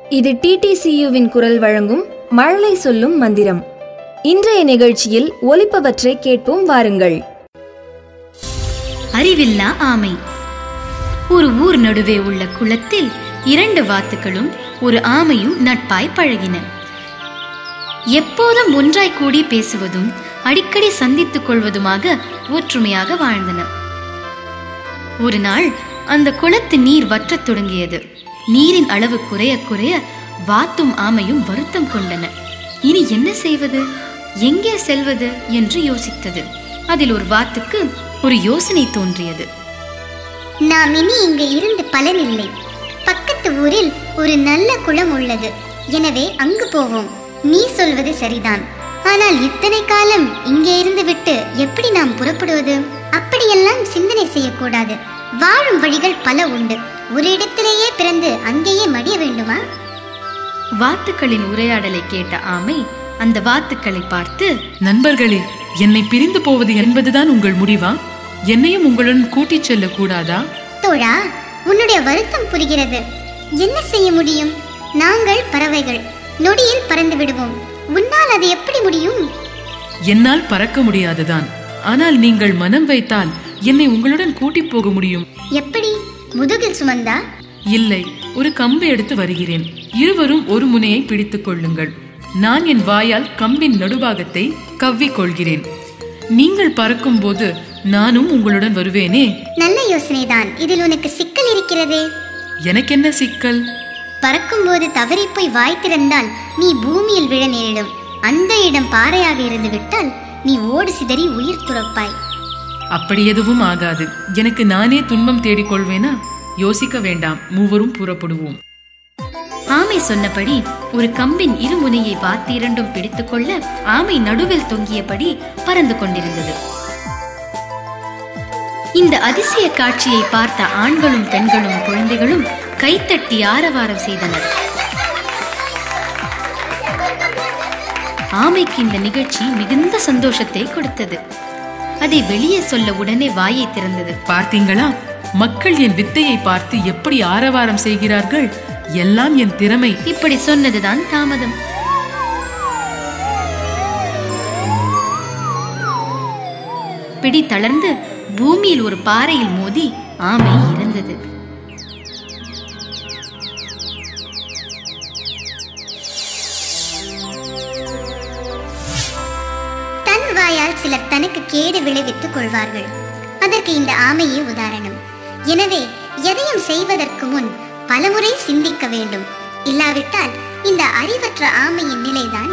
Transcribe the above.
இது டிடிசியுவின் குரல் வழங்கும் மழலை சொல்லும் மந்திரம் இன்றைய நிகழ்ச்சியில் ஒலிப்பவற்றை கேட்போம் வாருங்கள் அறிவில்லா ஆமை ஒரு ஊர் நடுவே உள்ள குளத்தில் இரண்டு வாத்துக்களும் ஒரு ஆமையும் நட்பாய் பழகின எப்போதும் ஒன்றாய் கூடி பேசுவதும் அடிக்கடி சந்தித்துக் கொள்வதுமாக ஒற்றுமையாக வாழ்ந்தன ஒரு நாள் அந்த குளத்து நீர் வற்றத் தொடங்கியது நீரின் அளவு குறைய குறைய வாத்தும் ஆமையும் வருத்தம் கொண்டன இனி என்ன செய்வது எங்கே செல்வது என்று யோசித்தது அதில் ஒரு வாத்துக்கு ஒரு யோசனை தோன்றியது நாம் இனி இங்கு இருந்து பலனில்லை பக்கத்து ஊரில் ஒரு நல்ல குளம் உள்ளது எனவே அங்கு போவோம் நீ சொல்வது சரிதான் ஆனால் இத்தனை காலம் இங்கே இருந்து விட்டு எப்படி நாம் புறப்படுவது அப்படியெல்லாம் சிந்தனை செய்யக்கூடாது வாழும் வழிகள் பல உண்டு ஒரு இடத்திலேயே பிறந்து அங்கேயே மடிய வேண்டுமா வாத்துக்களின் உரையாடலை கேட்ட ஆமை அந்த வாத்துக்களை பார்த்து நண்பர்களே என்னை பிரிந்து போவது என்பதுதான் உங்கள் முடிவா என்னையும் உங்களுடன் கூட்டிச் செல்ல கூடாதா தோழா உன்னுடைய வருத்தம் புரிகிறது என்ன செய்ய முடியும் நாங்கள் பறவைகள் நொடியில் பறந்து விடுவோம் உன்னால் அது எப்படி முடியும் என்னால் பறக்க முடியாதுதான் ஆனால் நீங்கள் மனம் வைத்தால் என்னை உங்களுடன் கூட்டிப் போக முடியும் எப்படி முதுகில் சுமந்தா இல்லை ஒரு கம்பு எடுத்து வருகிறேன் இருவரும் ஒரு முனையை பிடித்துக் கொள்ளுங்கள் நான் என் வாயால் கம்பின் நடுபாகத்தை கவ்விக் கொள்கிறேன் நீங்கள் பறக்கும் போது நானும் உங்களுடன் வருவேனே நல்ல யோசனைதான் இதில் உனக்கு சிக்கல் இருக்கிறதே எனக்கென்ன சிக்கல் பறக்கும்போது தவறிப் போய் வாய் திறந்தால் நீ பூமியில் விழ நேரிடும் அந்த இடம் பாறையாக இருந்து விட்டால் நீ ஓடு சிதறி உயிர் துறப்பாய் அப்படி எதுவும் ஆகாது எனக்கு நானே துன்பம் தேடிக் கொள்வேனா யோசிக்க வேண்டாம் மூவரும் புறப்படுவோம் ஆமை சொன்னபடி ஒரு கம்பின் இருமுனையை வாத்து இரண்டும் பிடித்துக்கொள்ள ஆமை நடுவில் தொங்கியபடி பறந்து கொண்டிருந்தது இந்த அதிசய காட்சியை பார்த்த ஆண்களும் பெண்களும் குழந்தைகளும் கைத்தட்டி ஆரவாரம் செய்தனர் ஆமைக்கு இந்த நிகழ்ச்சி மிகுந்த சந்தோஷத்தை கொடுத்தது அதை வெளியே சொல்ல உடனே வாயை திறந்தது பார்த்தீங்களா மக்கள் என் வித்தையை பார்த்து எப்படி ஆரவாரம் செய்கிறார்கள் எல்லாம் என் திறமை இப்படி சொன்னதுதான் தாமதம் பிடி தளர்ந்து பூமியில் ஒரு பாறையில் மோதி ஆமை இறந்தது தன் வாயால் சிலர் தனக்கு கேடு விளைவித்துக் கொள்வார்கள் அதற்கு இந்த ஆமையே உதாரணம் எனவே எதையும் செய்வதற்கு முன் பலமுறை சிந்திக்க வேண்டும் இல்லாவிட்டால் இந்த அறிவற்ற ஆமையின் நிலைதான்